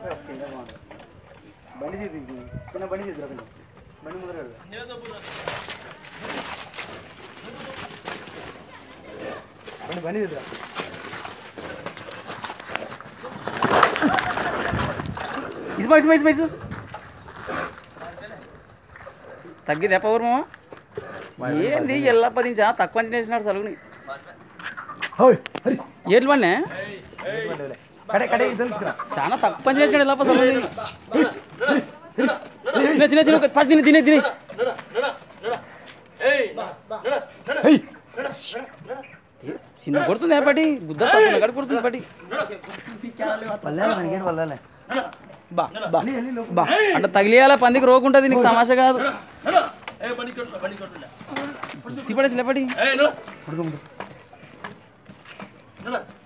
బండి తీసి చిన్న బండి తీసి కొంచెం బండి ముందర పెడదాం. బండి బండి తీద్దురా ఇసుమా ఇసుమా ఇసుమా ఇసు తగ్గితే పవర్ మామ ఏంది ఎల్లా పదించా తక్కువ అంచనా వేసినాడు సలుగుని హోయ్ హరి ఏట్లు పడినా కడే కడే ఇది తీసుకురా చాలా తక్కువ అంచనా వేసినాడు ఎలా సలుగుని చిన్న చిన్న చిన్న ఫస్ట్ తిని తినే తినే హై చిన్న కొడుతుంది ఏపాటి గుద్ద తక్కువ కడ కొడుతుంది పాటి వల్లాలే మనకేంటి వల్లాలే బా బా బా అంటే తగిలియాల పందికి రోకుంటుంది నీకు తమాషా కాదు తిప్పడేసి లేపటి పడుకో ముందు